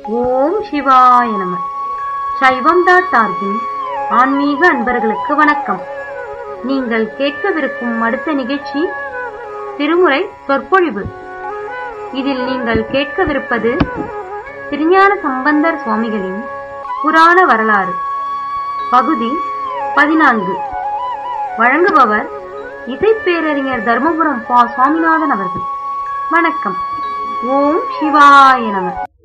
ஓம் சிவாய நம சைவம் டாட் ஆர்கின் ஆன்மீக அன்பர்களுக்கு வணக்கம் நீங்கள் கேட்கவிருக்கும் அடுத்த நிகழ்ச்சி திருமுறை சொற்பொழிவு இதில் நீங்கள் கேட்கவிருப்பது திருஞான சம்பந்தர் சுவாமிகளின் புராண வரலாறு பகுதி பதினான்கு வழங்குபவர் இசைப்பேரறிஞர் தர்மபுரம் பா சுவாமிநாதன் அவர்கள் வணக்கம் ஓம் சிவாய நம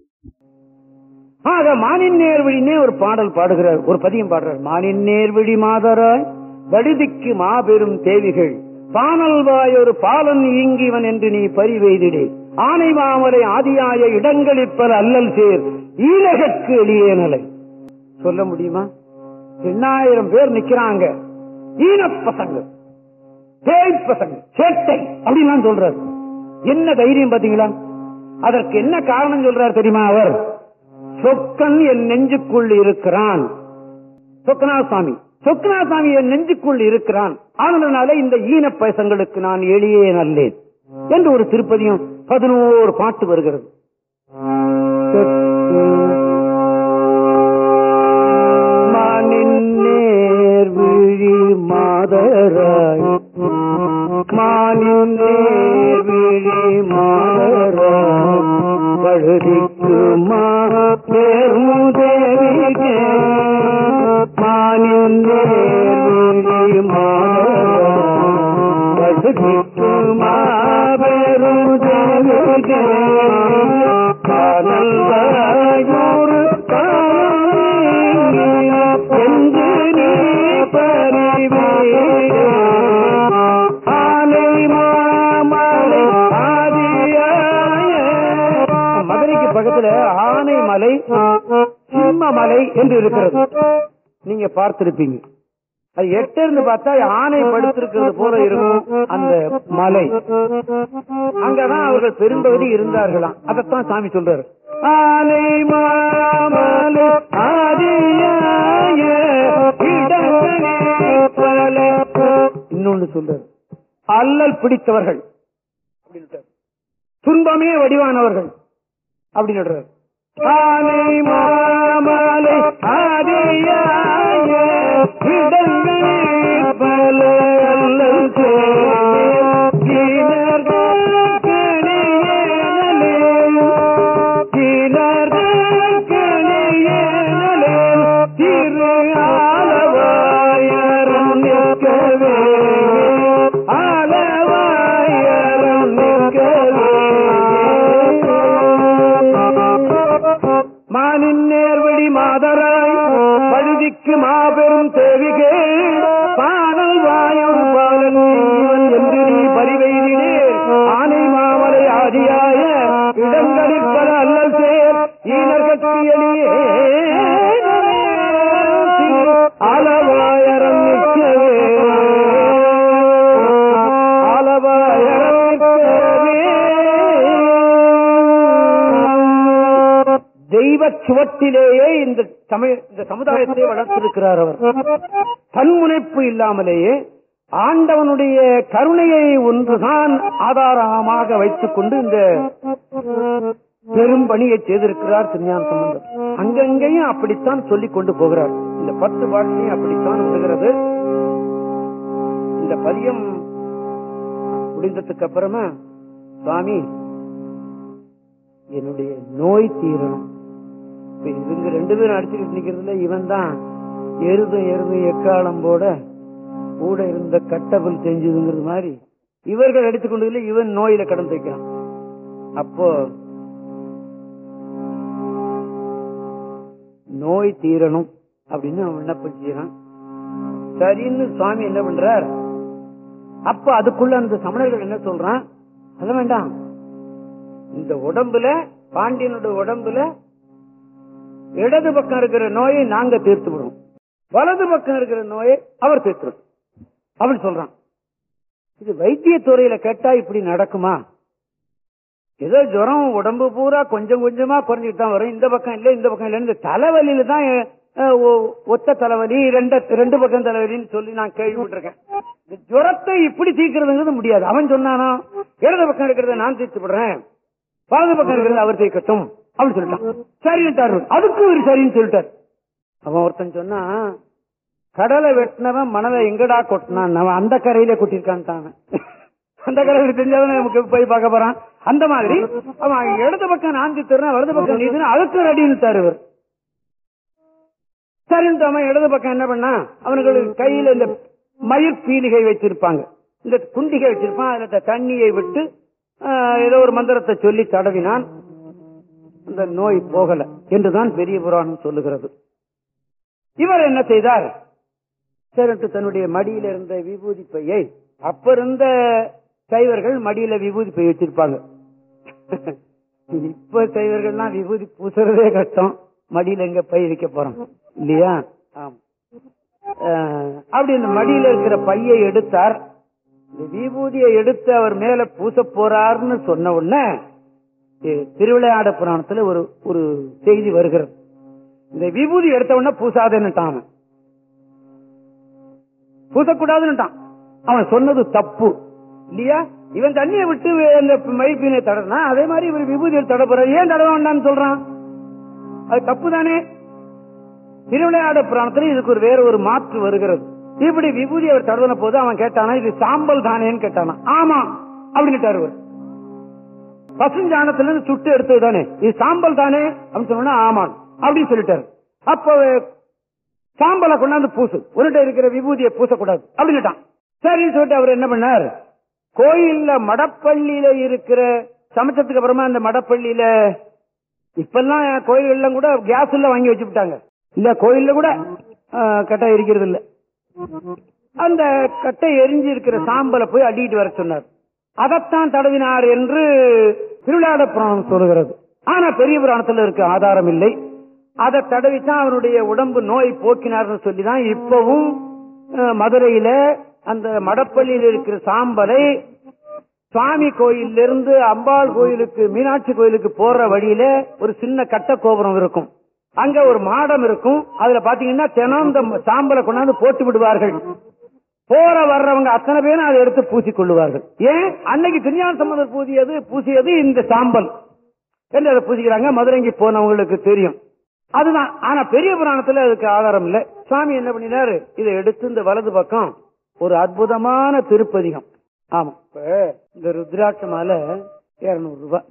ஆக மானின் நேர்வழினே ஒரு பாடல் பாடுகிறார் ஒரு பதியம் பாடுறார் மானின் நேர்வழி மாதராய் வடுதிக்கு மாபெரும் தேவிகள் பானல்வாய் ஒரு பாலன் ஈங்கிவன் என்று நீ பரிவெய்திடே ஆனை மாமலை ஆதியாய இடங்களிப்பல் அல்லல் சேர் ஈழகற்கு எளியேனலை சொல்ல முடியுமா எண்ணாயிரம் பேர் நிக்கிறாங்க ஈனப் பசங்க பேய் பசங்க சேட்டை அப்படின்னு சொல்றாரு என்ன தைரியம் பாத்தீங்களா அதற்கு என்ன காரணம் சொல்றார் தெரியுமா அவர் சொக்கன் என் நெஞ்சுக்குள் இருக்கிறான் சொக்கனா சாமி சொக்கனா சாமி என் நெஞ்சுக்குள் இருக்கிறான் ஆனதுனால இந்த ஈன பசங்களுக்கு நான் எளியே நல்லேன் என்று ஒரு திருப்பதியும் பதினோரு பாட்டு வருகிறது மானின் நேர் விழி மாதராய் மானின் நேர் விழி மாதராய் பழுதிக்கு மா பேருதேவிகே மானின் நேர் விழி மாதராய் பழுதிக்கு மா பேருதேவிகே காதல் வரையூர் என்று நீ பறிவீரே ஆலை மாமலை ஆதியாய மதுரைக்கு பக்கத்துல ஆனைமலை சிம்மமலை என்று இருக்கிறது நீங்க பார்த்திருப்பீங்க அது எட்ட இருந்து பார்த்தா ஆனை படுத்திருக்கிறது போல இருக்கும் அந்த மலை அங்கதான் அவர்கள் பெரும்பகுதி இருந்தார்களாம் அதைத்தான் சாமி சொல்றாரு ஆனை மாமலை ஆதியாய இடங்களே பல. இன்னொன்னு சொல்றாரு அல்லல் பிடித்தவர்கள் அப்படின்னு துன்பமே வடிவானவர்கள் அப்படின்னு சொல்றாரு. ஆனை மாமலை ஆதியாய இடங்களே பல அல்லல் சேர் தீனர்கள் கணியேனலே தீனர்கள் கணியேனலே திரு ஆலவாயரம் நிற்கவே ஆலவாயரம் நிற்கவே மானின் நேர்வழி மாதராய் பழுதிக்கு மாபெரும் தேவிகே பாடல் வாயும் பாலன் இவன் என்று நீ பரிவெய்தினே ஆனை மாமலை ஆதியாய இடங்களில் பல அல்லல் சேர் ஈனர்கட்கு எளியே அளவாயரம் நிற்கவே அளவாயரம் நிற்கவே தெய்வ சுவட்டிலேயே இந்த சமய இந்த சமுதாயத்தை வளர்த்திருக்கிறார் அவர் தன்முனைப்பு இல்லாமலேயே ஆண்டவனுடைய கருணையை ஒன்றுதான் ஆதாரமாக வைத்துக் கொண்டு இந்த பெரும் பணியை செய்திருக்கிறார் திருஞான சம்பந்தர் அங்கங்கேயும் அப்படித்தான் சொல்லிக் கொண்டு போகிறார் இந்த பத்து பாட்டிலையும் அப்படித்தான் வருகிறது இந்த பதியம் முடிந்ததுக்கு அப்புறமா சுவாமி என்னுடைய நோய் தீரணும் இப்ப இவங்க ரெண்டு பேரும் அடிச்சுக்கிட்டு நிக்கிறதுல இவன் தான் எருதும் எருதும் எக்காலம் போட கூட இருந்த கட்டபல் செஞ்சதுங்கிறது மாதிரி இவர்கள் அடித்துக்கொண்டதுல இவன் நோயில கடந்து வைக்கிறான் அப்போ நோய் தீரணும் அப்படின்னு அவன் விண்ணப்பம் செய்யறான் சரின்னு சுவாமி என்ன பண்றார் அப்ப அதுக்குள்ள அந்த சமணர்கள் என்ன சொல்றான் அத வேண்டாம் இந்த உடம்புல பாண்டியனுடைய உடம்புல இடது பக்கம் இருக்கிற நோயை நாங்க தீர்த்து விடுவோம் வலது பக்கம் இருக்கிற நோயை அவர் தீர்த்துடும் அப்படின்னு சொல்றான் இது வைத்தியத்துறையில கேட்டா இப்படி நடக்குமா ஏதோ ஜுரம் உடம்பு பூரா கொஞ்சம் கொஞ்சமா குறைஞ்சிட்டு தான் வரும் இந்த பக்கம் இல்ல இந்த பக்கம் இல்ல இந்த தலைவலியில தான் அஹ், ஒ- ஒத்த தலைவலி ரெண்டு ரெண்டு பக்கம் தலைவலின்னு சொல்லி நான் கேள்விப்பட்டிருக்கேன் இந்த ஜுரத்தை இப்படி தீர்க்கிறதுங்கிறது முடியாது அவன் சொன்னானா இடது பக்கம் இருக்கிறத நான் தீர்த்து விடுறேன் வலது பக்கம் இருக்கிறத அவர் தீர்க்கட்டும் அப்படின்னு சொல்லிட்டான் சரின்ட்டாரு அதுக்கு ஒரு சரின்னு சொல்லிட்டார் அவன் ஒருத்தன் சொன்னா கடலை வெட்டினவன் மணலை எங்கடா கொட்டினான் அவன் அந்த கரையில கொட்டிருக்கான்ட்டான் அந்த கரையில தெரிஞ்சவன் நமக்கு போய் பார்க்க போறான் அந்த மாதிரி அவன் இடது பக்கம் நான்கு திறனா வலது பக்கம் நீதுன்னு அதுக்கு ஒரு அடின்னு இவர் சரின்ட்டு அவன் இடது பக்கம் என்ன பண்ணா அவனுக்கு கையில இந்த மயிர் பீலிகை வச்சிருப்பாங்க இந்த குண்டிகை வச்சிருப்பான் அதுல இந்த தண்ணியை விட்டு ஆஹ், ஏதோ ஒரு மந்திரத்தை சொல்லி தடவினான் அந்த நோய் போகல என்றுதான் பெரிய புராணம் சொல்லுகிறது இவர் என்ன செய்தார் சரின்ட்டு தன்னுடைய மடியில இருந்த விபூதி பையை அப்ப இருந்த சைவர்கள் மடியில விபூதி பை வச்சிருப்பாங்க இப்ப சைவர்கள்லாம் விபூதி பூசுறதே கஷ்டம் மடியில எங்க பை வைக்க போறோம் இல்லையா ஆமா அஹ், அப்படி இந்த மடியில இருக்கிற பையை எடுத்தார் இந்த விபூதியை எடுத்து அவர் மேல பூச போறாருன்னு சொன்ன உடனே இ- திருவிளையாட புராணத்துல ஒரு ஒரு செய்தி வருகிறது இந்த விபூதி எடுத்த உடனே பூசாதேன்னுட்டான் அவன். பூசக்கூடாதுன்னுட்டான் அவன் சொன்னது தப்பு இல்லையா இவன் தண்ணியை விட்டு அந்த மயிர்பீனை தடனா அதே மாதிரி இவர் விபூதியை தடப்புற ஏன் தடவ வேண்டாம்னு சொல்றான் அது தப்பு தானே திருவிளையாட புராணத்துல இதுக்கு ஒரு வேற ஒரு மாற்று வருகிறது இப்படி விபூதி அவர் தடவின போது அவன் கேட்டானா இது சாம்பல் தானேன்னு கேட்டானா ஆமா அப்படின்னுட்டாரு இவர். பசுஞ்சாணத்துல இருந்து சுட்டு எடுத்தது தானே இது சாம்பல் தானே அப்படின்னு சொன்னா ஆமான் அப்படின்னு சொல்லிட்டாரு அப்போ சாம்பலை கொண்டாந்து பூசு உன்கிட்ட இருக்கிற விபூதியை பூசக்கூடாது அப்படின்னுட்டான் சரின்னு சொல்லிட்டு அவர் என்ன பண்ணார் கோயில்ல மடப்பள்ளியில இருக்கிற சமைச்சதுக்கு அப்புறமா அந்த மடப்பள்ளியில இப்பெல்லாம் கோயில்கள்ல கூட கேஸ் எல்லாம் வாங்கி வச்சு விட்டாங்க இல்ல கோயில்ல கூட ஆஹ், கட்டை எரிக்கிறது இல்ல அந்த கட்டை எரிஞ்சு இருக்கிற சாம்பலை போய் அடிக்கிட்டு வர சொன்னார் அதைத்தான் தடவினார் என்று திருவிழாட புராணம் சொல்லுகிறது ஆனா பெரிய புராணத்துல இருக்கு ஆதாரம் இல்லை அதை தடவித்தான் அவருடைய உடம்பு நோய் போக்கினார்னு சொல்லிதான் இப்பவும் அஹ், மதுரையில அந்த மடப்பள்ளியில் இருக்கிற சாம்பலை சுவாமி கோயில்ல இருந்து அம்பாள் கோயிலுக்கு மீனாட்சி கோயிலுக்கு போற வழியில ஒரு சின்ன கட்ட கோபுரம் இருக்கும் அங்க ஒரு மாடம் இருக்கும் அதுல பாத்தீங்கன்னா தினம் இந்த சாம்பலை கொண்டாந்து போட்டு விடுவார்கள் போற வர்றவங்க அத்தனை பேரும் அதை எடுத்து பூசிக் கொள்ளுவார்கள் ஏன் அன்னைக்கு திருஞான சம்பந்தர் பூசியது பூசியது இந்த சாம்பல் என்று அதை பூசிக்கிறாங்க மதுரைக்கு போனவங்களுக்கு தெரியும் அதுதான் ஆனா பெரிய புராணத்துல அதுக்கு ஆதாரம் இல்ல சுவாமி என்ன பண்ணினாரு இதை எடுத்து இந்த வலது பக்கம் ஒரு அற்புதமான திருப்பதிகம் ஆமா இப்ப இந்த ருத்ராட்ச மாலை இருநூறு ரூபாய்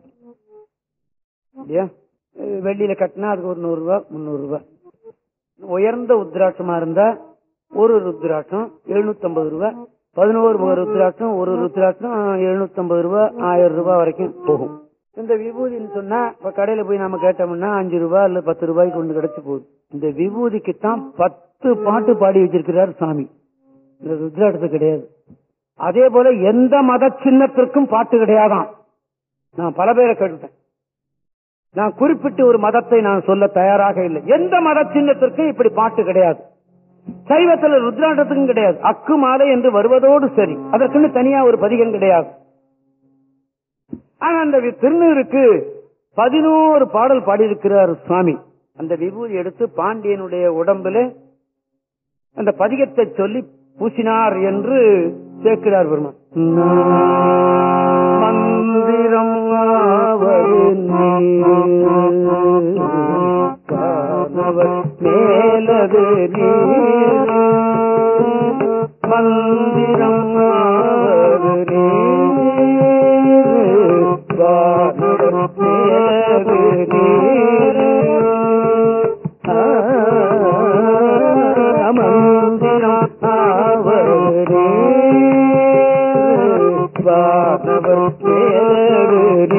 இல்லையா அஹ் வெள்ளியில கட்டினா அதுக்கு ஒரு நூறு ரூபாய் முந்நூறு ரூபாய் உயர்ந்த உத்ராட்சமா இருந்தா ஒரு ருத்ராட்சம் எழுநூத்தி ஐம்பது ரூபாய் பதினோரு முக ருத்ராட்சம் ஒரு ருத்ராட்சம் எழுநூத்தி ஐம்பது ரூபாய் ஆயிரம் ரூபாய் வரைக்கும் போகும் இந்த விபூதின்னு சொன்னா இப்ப கடையில போய் நம்ம கேட்டோம்னா அஞ்சு ரூபாய் இல்ல பத்து ரூபாய்க்கு ஒன்று கிடைச்சு போகுது இந்த விபூதிக்கு தான் பத்து பாட்டு பாடி வச்சிருக்கிறார் சாமி இந்த ருத்ராட்சத்துக்கு கிடையாது அதே போல எந்த மத சின்னத்திற்கும் பாட்டு கிடையாதாம் நான் பல பேரை கேட்டுட்டேன் நான் குறிப்பிட்டு ஒரு மதத்தை நான் சொல்ல தயாராக இல்லை எந்த மத சின்னத்திற்கும் இப்படி பாட்டு கிடையாது சைவத்துல ருத்ராண்டத்துக்கும் கிடையாது அக்கு மாலை என்று வருவதோடு சரி அதற்குன்னு தனியா ஒரு பதிகம் கிடையாது ஆனா அந்த வி- திருநீருக்கு பதினோரு பாடல் பாடியிருக்கிறார் சுவாமி அந்த விபூதி எடுத்து பாண்டியனுடைய உடம்புல அந்த பதிகத்தை சொல்லி பூசினார் என்று சேர்க்கிறார் பெருமான் மந்திரம் ஆவது நீர், காணவர் மேலது நீர். மந்திரம் ஆவது நீர், காணவர் மேலது நீர். மந்திரம் ஆவது வானவர் மேலது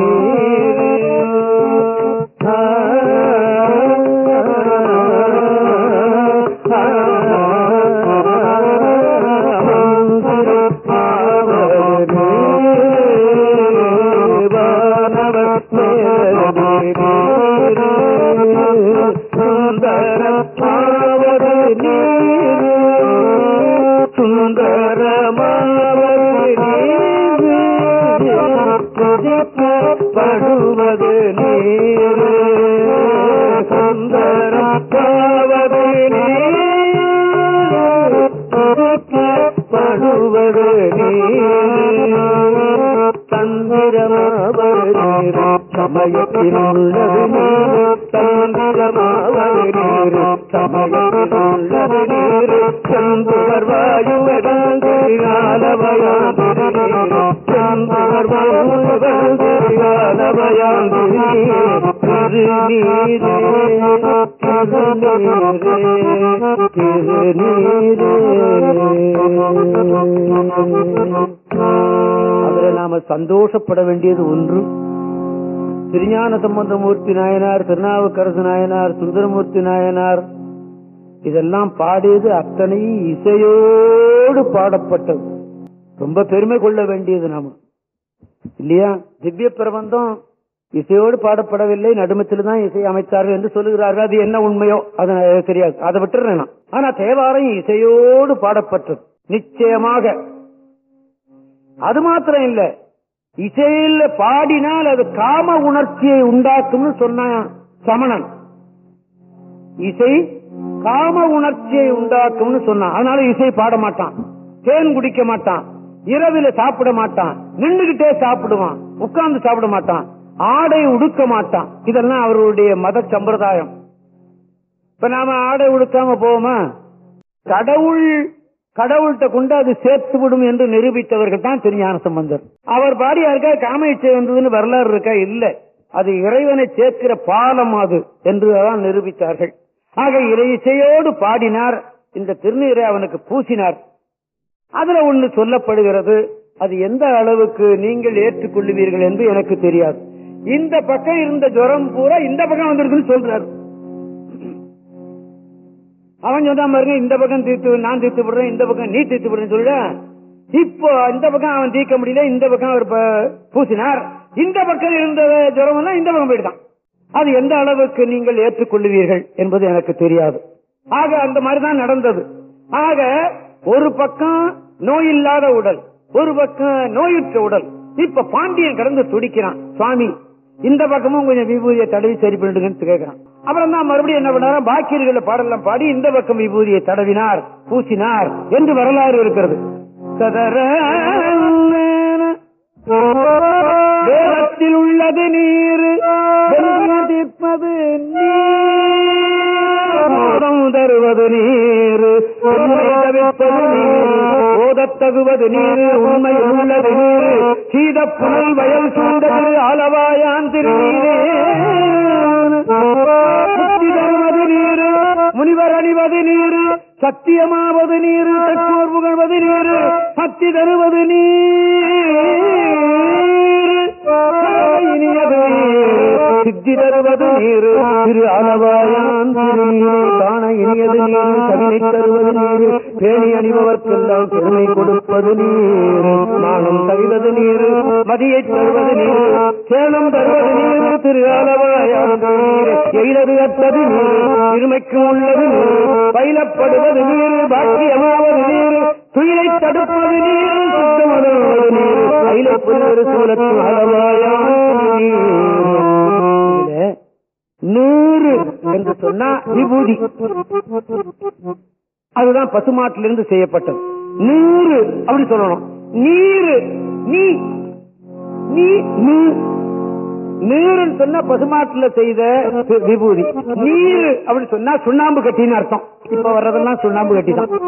சுந்தரமாவது நீர் சுந்தரமாவது படுவது நீர் சுந்தரமாவது நீர் படுவது நீர் தந்திரமாவது நீர் சமயத்தில் உள்ளது நீர் நீரு சமயத்திலுள்ளது நீரு செம்புவர் வாயுவதந்து ஆலவயாந்திரு நீரு செம்புவர் வாயுவதந்து ஆலவயாந்திரு நீரு திருநீரே திருநீரே திருநீரே அதுல நாம சந்தோஷப்பட வேண்டியது ஒன்று திருஞான சம்பந்தமூர்த்தி நாயனார் திருநாவுக்கரசு நாயனார் சுந்தரமூர்த்தி நாயனார் இதெல்லாம் பாடியது அத்தனை இசையோடு பாடப்பட்டது ரொம்ப பெருமை கொள்ள வேண்டியது நாம இல்லையா திவ்ய பிரபந்தம் இசையோடு பாடப்படவில்லை நடுமத்தில் தான் இசை அமைத்தார்கள் என்று சொல்லுகிறார்கள் அது என்ன உண்மையோ அது எனக்கு தெரியாது அதை விட்டுறேன் நான். ஆனா தேவாரம் இசையோடு பாடப்பட்டது நிச்சயமாக அது மாத்திரம் இல்ல இசையில பாடினால் அது காம உணர்ச்சியை உண்டாக்கும்னு சொன்னான் சமணன் இசை காம உணர்ச்சியை உண்டாக்கும்னு சொன்னான் அதனால இசை பாட மாட்டான் தேன் குடிக்க மாட்டான் இரவில சாப்பிட மாட்டான் நின்றுகிட்டே சாப்பிடுவான் உட்கார்ந்து சாப்பிட மாட்டான் ஆடை உடுக்க மாட்டான் இதெல்லாம் அவருடைய மத சம்பிரதாயம் இப்ப நாம ஆடை உடுக்காம போவோமா கடவுள் கடவுள்கிட்ட கொண்டு அது சேர்த்து விடும் என்று நிரூபித்தவர்கள் தான் திருஞான சம்பந்தர் அவர் பாடியா இருக்கா காம இச்சை வந்ததுன்னு வரலாறு இருக்கா இல்ல அது இறைவனை சேர்க்கிற பாலம் அது என்று தான் நிரூபித்தார்கள் ஆக இறை இசையோடு பாடினார் இந்த திருநீரை அவனுக்கு பூசினார் அதுல ஒண்ணு சொல்லப்படுகிறது அது எந்த அளவுக்கு நீங்கள் ஏற்றுக்கொள்ளுவீர்கள் என்று எனக்கு தெரியாது இந்த பக்கம் இருந்த ஜுரம் பூரா இந்த பக்கம் வந்திருக்குன்னு சொல்றாரு அவன் சொன்னா பாருங்க இந்த பக்கம் தீர்த்து நான் தீர்த்து விடுறேன் இந்த பக்கம் நீ தீர்த்து விடுறேன்னு சொல்ல இப்போ இந்த பக்கம் அவன் தீர்க்க முடியல இந்த பக்கம் அவர் ப- பூசினார் இந்த பக்கம் இருந்த ஜுரம் எல்லாம் இந்த பக்கம் போயிட்டான் அது எந்த அளவுக்கு நீங்கள் ஏற்றுக்கொள்ளுவீர்கள் என்பது எனக்கு தெரியாது ஆக அந்த மாதிரிதான் நடந்தது ஆக ஒரு பக்கம் நோய் இல்லாத உடல் ஒரு பக்கம் நோயுற்ற உடல் இப்ப பாண்டியன் கடந்து துடிக்கிறான் சுவாமி இந்த பக்கமும் கொஞ்சம் விபூதியை தடவி சரி பண்ணிடுங்கன்னு கேட்கிறான் அப்புறம் தான் மறுபடியும் என்ன பண்ணாரா பாக்கியர்கள பாடலாம் பாடி இந்த பக்கம் விபூதியை தடவினார் பூசினார் என்று வரலாறு இருக்கிறது சதர வேதத்தில் உள்ளது நீர் தீர்ப்பது நீர் தருவது நீர் உண்மை தவிர்ப்பது நீர் ஓதத்தகுவது நீர் உண்மை உள்ளது நீர் சீத புனல் வயல் சூழ்ந்தது ஆலவாயான் திருநீரே முக்தி தருவது நீர் முனிவர் அணிவது நீர் சத்தியமாவது நீர் தற்கோர் புகழ்வது நீர் பக்தி தருவது நீர் இனியது நீர் சித்தி தருவது நீர் திரு அளவாயான் திருநீரை காண இனியது நீர் கவினை தருவது நீர் பேணி அணிபவர்க்கெல்லாம் பெருமை கொடுப்பது நீர் மானம் தருவது நீர் மதியை தருவது நீர் சேலம் தருவது நீர் திரு அளவாயான் நீர் எயிலது அற்றது நீர் இருமைக்கு உள்ளது நீர் பயிலப்படுவது நீர் பாக்கியமாவது நீர் துயிலை தடுப்பது நீர் சுத்தமதுவது நீர் பயிலப்படுவது சூலத்து அளவாயான் நீர் நூறு என்று சொன்னா விபூதி அதுதான் பசுமாட்டிலிருந்து செய்யப்பட்டது நூறு அப்படி சொல்லணும் நீரு நீ நீ நீ நீருன்னு சொன்னா பசுமாட்டுல செய்த வி- விபூதி நீரு அப்படி சொன்னா சுண்ணாம்பு கட்டின்னு அர்த்தம் இப்ப வர்றதெல்லாம் சுண்ணாம்பு கட்டி தான்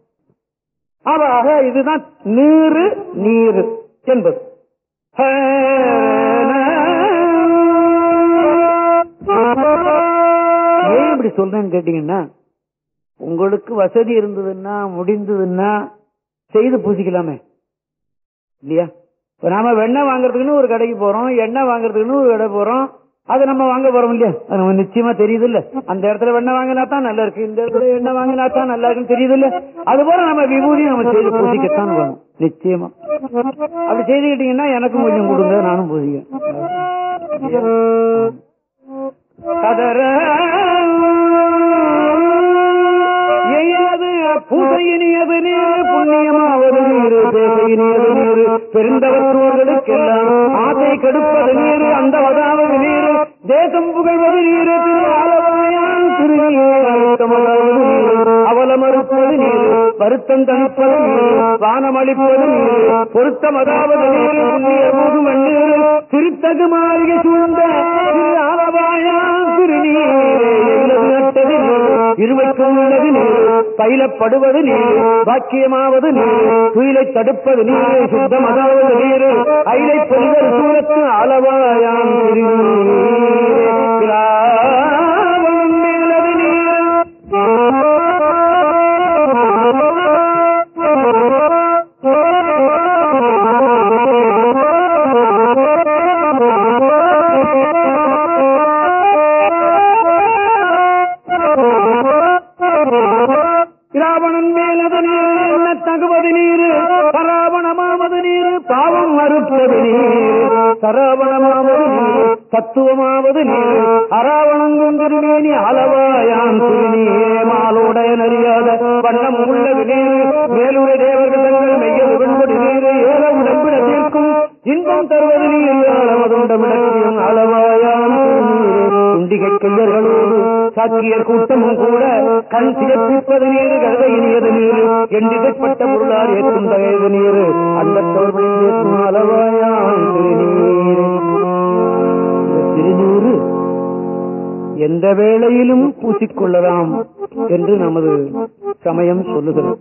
ஆக இதுதான் நீரு நீரு என்பது ஏன் இப்படி சொல்றேன்னு கேட்டீங்கன்னா உங்களுக்கு வசதி இருந்ததுன்னா முடிந்ததுன்னா செய்து பூசிக்கலாமே இல்லையா இப்ப நாம வெண்ணெய் வாங்குறதுக்குன்னு ஒரு கடைக்கு போறோம் எண்ணெய் வாங்குறதுக்குன்னு ஒரு கடை போறோம் அதை நம்ம வாங்க போறோம் இல்லையா அது நமக்கு நிச்சயமா தெரியுது இல்ல அந்த இடத்துல வெண்ணெய் வாங்கினா தான் நல்லா இருக்கு இந்த இடத்துல எண்ணெய் வாங்கினா தான் நல்லா இருக்குன்னு தெரியுது இல்ல அது போல நம்ம விபூதி நம்ம செய்து பூசிக்கத்தான் வேணும் நிச்சயமா அப்படி செய்துக்கிட்டீங்கன்னா எனக்கும் கொஞ்சம் கொடுங்க நானும் பூசிக்கிறேன் கதற எய்யாது பூசை இனியது நீர் புண்ணியமாவது நீர் பேச இனியது நீர் பெருந்தவற்றோர்களுக்கெல்லாம் ஆசை கெடுப்பது நீர் அந்த வதாவது நீர் தேசம் புகழ்வது நீர் திரு ஆலவாயான் திருநீர் அழுத்தமதாவது நீர் அவலமறுப்பது நீர் வருத்தம் தணிப்பது நீர் வானமளிப்பது நீர் பொருத்தமதாவது நீர் புண்ணிய முதுமன் நீர் திருத்தகு மாளிகை சூழ்ந்த திரு ஆலவாயான் திருநீரே எல்லது நட்டது இருமைக்கு உள்ளது நீர் பயிலப்படுவது நீர் பாக்கியமாவது நீர் துயிலை தடுப்பது நீர் சுத்தமதாவது நீர் அயிலை பொருள் சூரத்து அளவாயாம் திராவணம் மேலது ராவணன் மேலது நீர் என்ன தகுவது நீர் சராவணமாவது நீர் பாவம் மறுப்பது நீர் சராவணமாவது நீர் தத்துவமாவது நீர் அராவணங்கும் திருமேனி அளவாயான் திருநீரே மாலோடைய நறியாத வண்ணம் உள்ளது நீர் மேலுடைய தேவர்கள் தங்கள் மெய்ய உடன்படி நீர் ஏல உடம்பிட தீர்க்கும் இன்பம் தருவது நீர் அளவதுண்டமிடத்தையும் அளவாயான் திருநீரே குண்டிகை கையர்களோடு சாக்கியர் கூட்டமும் கூட கண் சிறப்பிப்பது நீர் கருத இனியது நீர் எண்டிதைப்பட்ட பொருளார் ஏற்றும் தகையது நீர் அந்த தோல்வி ஏற்றும் அளவாயான் திருநீர் இந்த திருநீரு எந்த வேளையிலும் பூசிக்கொள்ளலாம் என்று நமது சமயம் சொல்லுகிறது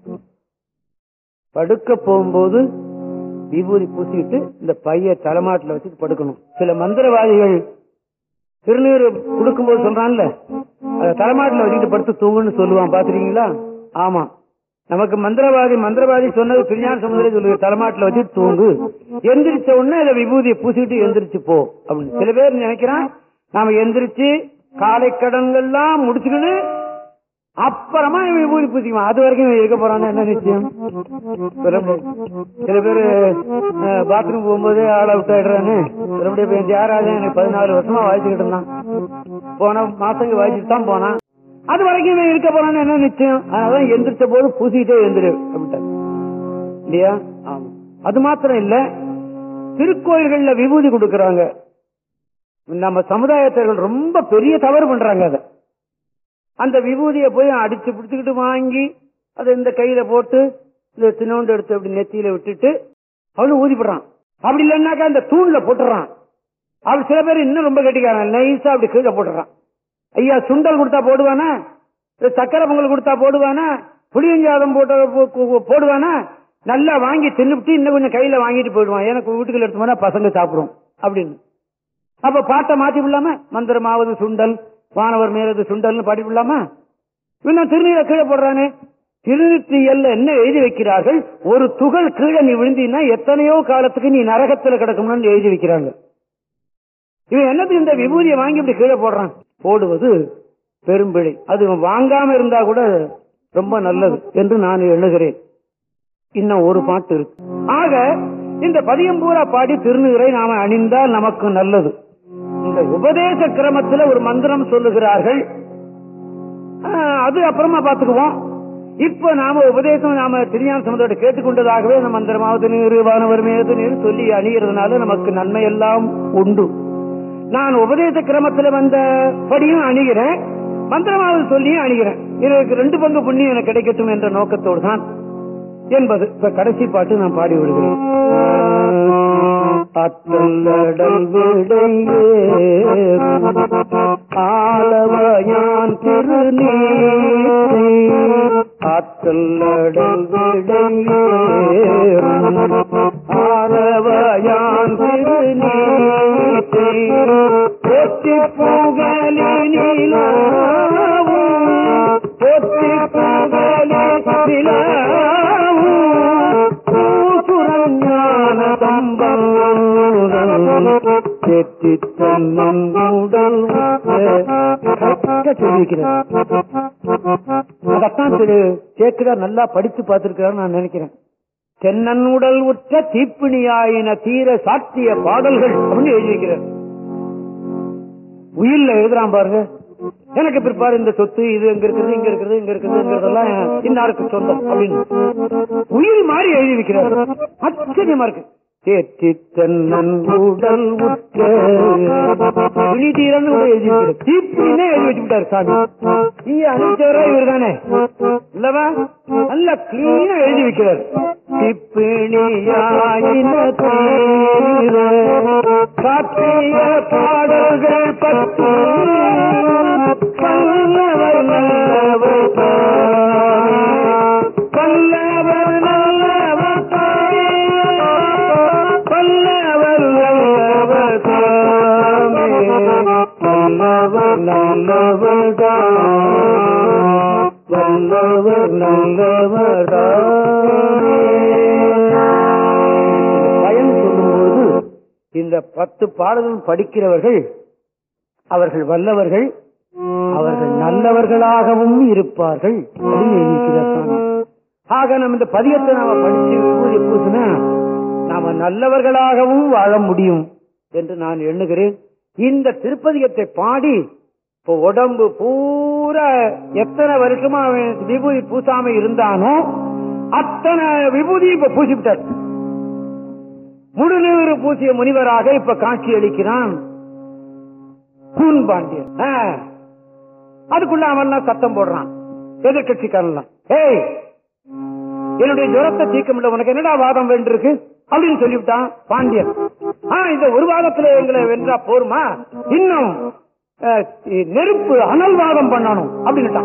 படுக்க போகும்போது விபூதி பூசிட்டு இந்த பைய தலைமாட்டில் வச்சுட்டு படுக்கணும் சில மந்திரவாதிகள் திருநீர் கொடுக்கும்போது சொல்றான்ல அதை தலைமாட்டில் வச்சுட்டு படுத்து தூங்குன்னு சொல்லுவான் பாத்துறீங்களா ஆமா நமக்கு மந்திரவாதி மந்திரவாதி சொன்னது திருஞான சமுதிரம் சொல்லுங்க தலைமாட்டில் வச்சுட்டு தூங்கு எந்திரிச்ச உடனே அதை விபூதியை பூசிட்டு எந்திரிச்சு போ அப்படின்னு சில பேர் நினைக்கிறான் நாம எந்திரிச்சு காலை கடன்கள்லாம் முடிச்சுக்கிட்டு அப்புறமா இவன் விபூதி பூசிக்குவான் அது வரைக்கும் இவன் இருக்க போறான்னு என்ன நிச்சயம் ரொம்ப- சில பேர் பாத்ரூம் போகும்போது ஆள் அவுட் ஆயிடுறான்னு மறுபடியும் இப்ப என் தியாகராஜன் எனக்கு பதினாலு வருஷமா வாய்ச்சிக்கிட்டு இருந்தான் போன மாசங்க வாய்ச்சிட்டு தான் போனான் அது வரைக்கும் இவன் இருக்க போறான்னு என்ன நிச்சயம் அதான் எந்திரிச்ச போது பூசிக்கிட்டே எந்திரு அப்படின்ட்டார் இல்லையா ஆமா அது மாத்திரம் இல்ல திருக்கோயில்கள்ல விபூதி கொடுக்கறாங்க நம்ம சமுதாயத்தர்கள் ரொம்ப பெரிய தவறு பண்றாங்க அத அந்த விபூதியை போய் அடிச்சு பிடிச்சுக்கிட்டு வாங்கி அதை இந்த கையில போட்டு இந்த சின்னோண்டு எடுத்து அப்படி நெத்தியில விட்டுட்டு அவனு ஊதிப்படுறான் அப்படி இல்லைன்னாக்கா அந்த தூண்ல போட்டுறான் அவன் சில பேர் இன்னும் ரொம்ப கட்டிக்காரன் நைஸா அப்படி கீழே போட்டுறான் ஐயா சுண்டல் கொடுத்தா போடுவானா இல்ல சக்கரை பொங்கல் கொடுத்தா போடுவானா புளியஞ்சாதம் போட்ட போ- போ- போடுவானா நல்லா வாங்கி தின்னுபிட்டு இன்னும் கொஞ்சம் கையில வாங்கிட்டு போயிடுவான் எனக்கு வீட்டுக்குள்ள எடுத்து போனா பசங்க சாப்பிடும் அப்படின்னு அப்ப பாட்டை மாத்தி விடலாம மந்திரமாவது சுண்டல் வானவர் மேலது சுண்டல்னு பாடி விடலாமா இன்னும் திருநீரை கீழே போடுறானே திருநீற்றியல்ல என்ன எழுதி வைக்கிறார்கள் ஒரு துகள் கீழே நீ விழுந்தீன்னா எத்தனையோ காலத்துக்கு நீ நரகத்துல கிடக்கும்னு எழுதி வைக்கிறாங்க இவன் என்னத்துக்கு இந்த விபூதியை வாங்கி இப்படி கீழே போடுறான் போடுவது பெரும்பிழை அது இவன் வாங்காம இருந்தா கூட ரொம்ப நல்லது என்று நான் எண்ணுகிறேன் இன்னும் ஒரு பாட்டு இருக்கு ஆக இந்த பதியம் பூரா பாடி திருநீரை நாம அணிந்தால் நமக்கு நல்லது இந்த உபதேச கிரமத்துல ஒரு மந்திரம் சொல்லுகிறார்கள் ஆஹ், அது அப்புறமா பாத்துக்குவோம் இப்ப நாம உபதேசம் நாம திருஞான சமுதோட கேட்டுக்கொண்டதாகவே இந்த மந்திரமாவது நீர் வானவர் மீது நீர் சொல்லி அணிகிறதுனால நமக்கு நன்மை எல்லாம் உண்டு நான் உபதேச கிரமத்துல வந்த படியும் அணிகிறேன் மந்திரமாவது சொல்லியும் அணிகிறேன் எனக்கு ரெண்டு பங்கு புண்ணியம் எனக்கு கிடைக்கட்டும் என்ற நோக்கத்தோடு தான் என்பது இப்ப கடைசி பாட்டு நான் பாடி விடுகிறேன் அத்தல்லடல் விடையே ஆலவயான் திருநீரை ஆத்தல்லடல் விடையே ஆலவயான் திருநீரை போற்றி புகழினிலாவும் போற்றி புகழினிலாவும் பூசுரஞான சம்பந்தம் செற்றி தன்னுடல் சொல்லியிருக்கிறார் அதத்தான் திரு சேக்கிரார் நல்லா படிச்சு பார்த்திருக்கிறார் நான் நினைக்கிறேன் தென்னன் உடல் உற்ற தீப்பிணியாயின தீர சாட்சிய பாடல்கள் அப்படின்னு எழுதியிருக்கிறார் உயிர்ல எழுதுறான் பாருங்க எனக்கு பிற்பாடு இந்த சொத்து இது எங்க இருக்குது இங்க இருக்குது இங்க இருக்குதுங்கிறதெல்லாம் இன்னாருக்கு சொந்தம் அப்படின்னு உயிர் மாதிரி எழுதி வைக்கிறார் ஆச்சரியமா இருக்கு தேற்றி தென்னன் உடல் உற்ற விழிதீரன் கூட எழுதி வைக்கிறார் தீப்பினே எழுதி வச்சுட்டாரு சாமி நீ அனுப்பிச்சவரா இவர் தானே இல்லவா நல்ல கிளீனா எழுதி வைக்கிறார் திப்பிணியாயின தீர காப்பிய பாடல்கள் பத்து பல்லவர் நல்ல நல்லவர் நல்லவர் வல்லவர் நல்லவர் பயன் சொல்லும்போது இந்த பத்து பாடலும் படிக்கிறவர்கள் அவர்கள் வல்லவர்கள் அவர்கள் நல்லவர்களாகவும் இருப்பார்கள் அப்படின்னு எழுதியிருக்கிறார் சாமி ஆக நம்ம இந்த பதியத்தை நாம படிச்சு விபூதி பூசினா நாம நல்லவர்களாகவும் வாழ முடியும் என்று நான் எண்ணுகிறேன் இந்த திருப்பதிகத்தை பாடி இப்போ உடம்பு பூரா எத்தனை வருஷமா அவன் விபூதி பூசாம இருந்தானோ அத்தனை விபூதி இப்ப பூசிவிட்டார் முழுநீறு பூசிய முனிவராக இப்ப காட்சி அளிக்கிறான் கூன் பாண்டியன் ஆ. அதுக்குள்ள அவன் தான் சத்தம் போடுறான் எதிர்கட்சிக்காரன் ஏய் என்னுடைய ஜுரத்தை தீர்க்க முடியல உனக்கு என்னடா வாதம் வேண்டியிருக்கு அப்படின்னு சொல்லிவிட்டான் பாண்டியன் ஆ இந்த ஒரு வாதத்துல எங்களை வென்றா போருமா இன்னும் அஹ், நெருப்பு அனல் வாதம் பண்ணணும் அப்படின்னுட்டான்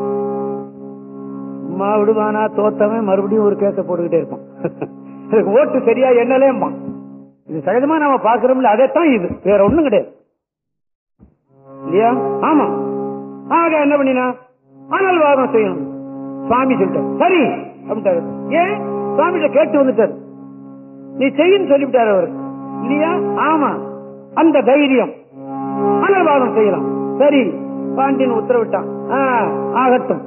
அம்மா விடுவானா தோத்தவன் மறுபடியும் ஒரு கேச போட்டுக்கிட்டே இருப்பான் இதுக்கு ஓட்டு சரியா என்னலேம்பான் இது சகஜமா நாம பாக்குறோம்ல அதைத்தான் இது வேற ஒண்ணும் கிடையாது இல்லையா ஆமா ஆக என்ன பண்ணினா அனல் வாதம் செய்யணும் சுவாமி சொல்லிட்டார் சரி அப்படின்ட்டாரு ஏன் சுவாமிகிட்ட கேட்டு வந்துட்டாரு நீ செய்யின்னு சொல்லிவிட்டாரு அவர் இல்லையா ஆமா அந்த தைரியம் அனல்வாதம் செய்யலாம் சரி பாண்டியன் உத்தரவிட்டான் ஆ, ஆகட்டும்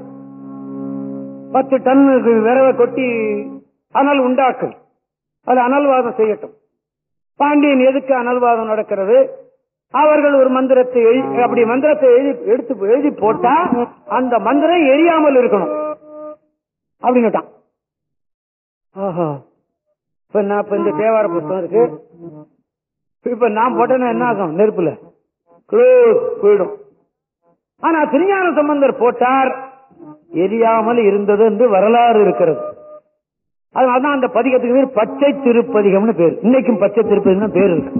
பத்து டன் விரவை கொட்டி அனல் உண்டாக்கு அது அனல்வாதம் செய்யட்டும் பாண்டியன் எதுக்கு அனல்வாதம் நடக்கிறது அவர்கள் ஒரு மந்திரத்தை எழு- அப்படி மந்திரத்தை எழுதி எடுத்து எழுதி போட்டா அந்த மந்திரம் எரியாமல் இருக்கணும் அப்படின்னுட்டான் ஆஹா இப்ப நான் இப்ப இந்த தேவார புத்தகம் இருக்கு இப்ப நான் போட்டேன்னா என்ன ஆகும் நெருப்புல க்ளோஸ் போயிடும் ஆனா திருஞான சம்பந்தர் போட்டார் எரியாமல் இருந்தது என்று வரலாறு இருக்கிறது அதனாலதான் அந்த பதிகத்துக்கு பேர் பச்சை திருப்பதிகம்னு பேர் இன்னைக்கும் பச்சை திருப்பதிகம் பேர் இருக்கு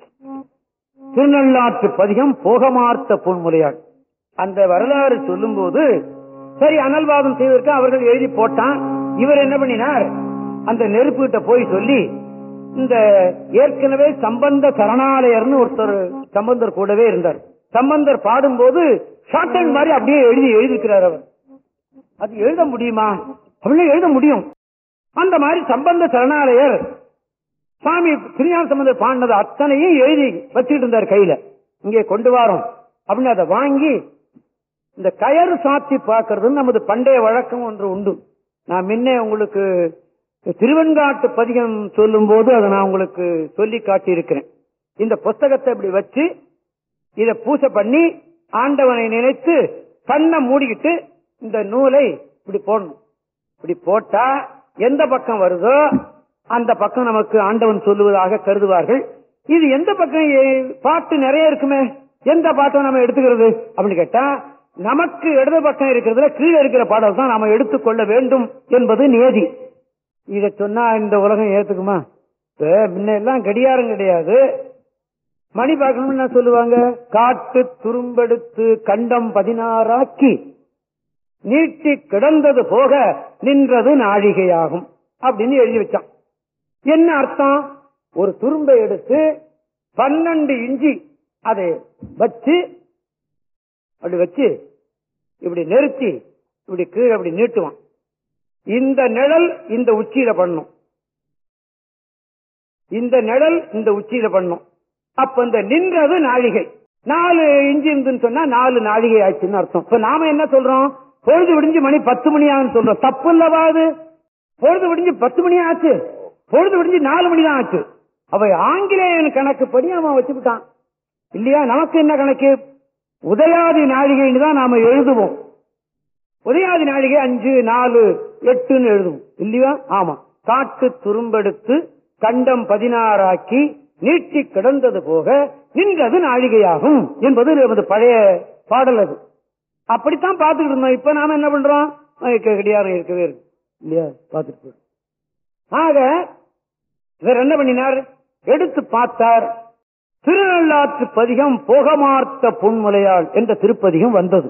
திருநள்ளாற்று பதிகம் போகமார்த்த பொன்முறையாள் அந்த வரலாறு சொல்லும்போது சரி அனல்வாதம் செய்வதற்கு அவர்கள் எழுதி போட்டான் இவர் என்ன பண்ணினார் அந்த நெருப்பு கிட்ட போய் சொல்லி இந்த ஏற்கனவே சம்பந்த சரணாலயர்னு ஒருத்தர் சம்பந்தர் கூடவே இருந்தார் சம்பந்தர் பாடும்போது ஷார்ட் ஹேண்ட் மாதிரி அப்படியே எழுதி எழுதிக்கிறார் அவர் அது எழுத முடியுமா அப்படின்னு எழுத முடியும் அந்த மாதிரி சம்பந்த சரணாலயர் சுவாமி திருஞான சம்பந்தர் பாடினது அத்தனையும் எழுதி வச்சுக்கிட்டு இருந்தார் கையில இங்கே கொண்டு வாரோம் அப்படின்னு அதை வாங்கி இந்த கயறு சாத்தி பார்க்கறது நமது பண்டைய வழக்கம் ஒன்று உண்டு நான் முன்னே உங்களுக்கு திருவெண்காட்டு பதிகம் சொல்லும் போது அதை நான் உங்களுக்கு சொல்லி காட்டியிருக்கிறேன் இந்த புஸ்தகத்தை இப்படி வச்சு இத பூசை பண்ணி ஆண்டவனை நினைத்து கண்ணை மூடிக்கிட்டு இந்த நூலை இப்படி போடணும் இப்படி போட்டா எந்த பக்கம் வருதோ அந்த பக்கம் நமக்கு ஆண்டவன் சொல்லுவதாக கருதுவார்கள் இது எந்த பக்கம் ஏ- பாட்டு நிறைய இருக்குமே எந்த பாட்டை நம்ம எடுத்துக்கிறது அப்படின்னு கேட்டா நமக்கு இடது பக்கம் இருக்கிறதுல கீழே இருக்கிற பாடல் தான் நாம எடுத்துக்கொள்ள வேண்டும் என்பது நியதி இத சொன்னா இந்த உலகம் ஏத்துக்குமா இப்ப முன்ன எல்லாம் கடியாரம் கிடையாது மணி பார்க்கணும்னு என்ன சொல்லுவாங்க காட்டு துரும்பெடுத்து கண்டம் பதினாறாக்கி நீட்டி கிடந்தது போக நின்றது நாழிகையாகும் அப்படின்னு எழுதி வச்சான் என்ன அர்த்தம் ஒரு துரும்பை எடுத்து பன்னெண்டு இஞ்சி அதை வச்சு அப்படி வச்சு இப்படி நிறுத்தி இப்படி கீழே அப்படி நீட்டுவான் இந்த நிழல் இந்த உச்சியில பண்ணும் இந்த நிழல் இந்த உச்சியில பண்ணும் அப்ப இந்த நின்றது நாழிகை நாலு இஞ்சி இருந்துன்னு சொன்னா நாலு நாழிகை ஆச்சுன்னு அர்த்தம் இப்ப நாம என்ன சொல்றோம் பொழுது விடிஞ்சு மணி பத்து மணி ஆகுன்னு சொல்றோம் தப்பு இல்லவா அது பொழுது விடிஞ்சு பத்து மணி ஆச்சு பொழுது விடிஞ்சு நாலு மணி தான் ஆச்சு அவ ஆங்கிலேயன் கணக்குப்படி அவன் வச்சுக்கிட்டான் இல்லையா நமக்கு என்ன கணக்கு உதயாதி நாழிகைன்னு தான் நாம எழுதுவோம் உதயாதி நாழிகை அஞ்சு நாலு எட்டுன்னு எழுதுவோம் இல்லையா ஆமா காட்டு துரும்பெடுத்து கண்டம் பதினாறாக்கி நீட்டி கிடந்தது போக நின்றது நாழிகையாகும் என்பது நமது பழைய பாடல் அது அப்படித்தான் பார்த்துக்கிட்டு இருந்தோம் இப்ப நாம என்ன பண்றோம் அஹ் க- கடியாரம் இருக்கவே இருக்கு இல்லையா பார்த்துட்டு போறோம். ஆக இவர் என்ன பண்ணினார் எடுத்து பார்த்தார் திருநள்ளாற்று பதிகம் போகமார்த்த பொன்முலையாள் என்ற திருப்பதிகம் வந்தது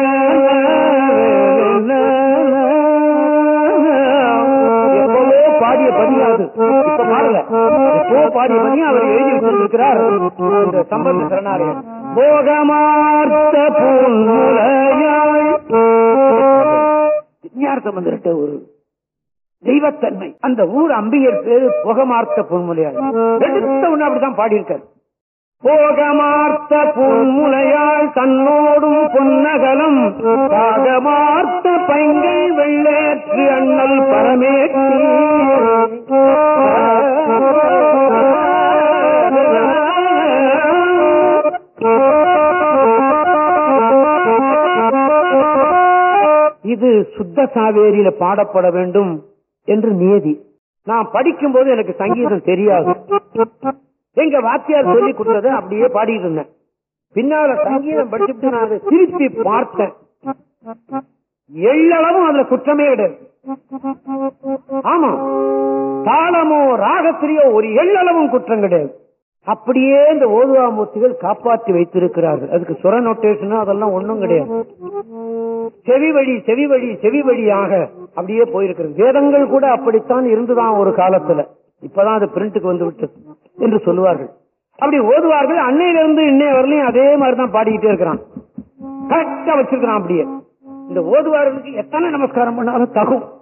எப்பவோ பாடிய பதியாது இப்ப பாடல எப்போ பாடிய பதியம் அவர் எழுதி வச்சிருக்கிறார் இந்த சம்பந்த சரணாலயம் போகமார்த்த பூன்முலையாய் விஞ்ஞான சம்பந்தர்கிட்ட ஒரு தெய்வத்தன்மை அந்த ஊர் அம்பிகர் பேரு புகமார்த்த பொன்முலையாள் எடுத்த ஒண்ணு அப்படிதான் பாடியிருக்காரு போகமார்த்த பொன்முலையாள் தன்னோடும் பொன்னகலம் பாகமார்த்த பைங்கை வெள்ளேற்று அண்ணல் பரமேற்றி இது சுத்த சாவேரியில பாடப்பட வேண்டும் என்று நியதி நான் படிக்கும்போது எனக்கு சங்கீதம் தெரியாது எங்க வாத்தியார் சொல்லி கொடுத்ததை அப்படியே பாடிட்டு இருந்தேன் பின்னால சங்கீதம் படிச்சுட்டு நான் அதை திருப்பி பார்த்தேன் எள்ளளவும் அதுல குற்றமே கிடையாது ஆமா தாளமோ ராகத்திரியோ ஒரு எள்ளளவும் குற்றம் கிடையாது அப்படியே இந்த ஓதுவாமூர்த்திகள் காப்பாற்றி வைத்திருக்கிறார்கள் அதுக்கு சுர நோட்டேஷன் அதெல்லாம் ஒண்ணும் கிடையாது செவி வழி செவி வழி செவி வழியாக அப்படியே போயிருக்கிறது வேதங்கள் கூட அப்படித்தான் இருந்துதான் ஒரு காலத்துல இப்பதான் அது பிரிண்ட்டுக்கு வந்து விட்டது என்று சொல்லுவார்கள் அப்படி ஓதுவார்கள் அன்னையிலிருந்து இன்னைய வரலையும் அதே மாதிரிதான் பாடிக்கிட்டே இருக்கிறான் கரெக்டா வச்சிருக்கிறான் அப்படியே இந்த ஓதுவார்களுக்கு எத்தனை நமஸ்காரம் பண்ணாலும் தகும்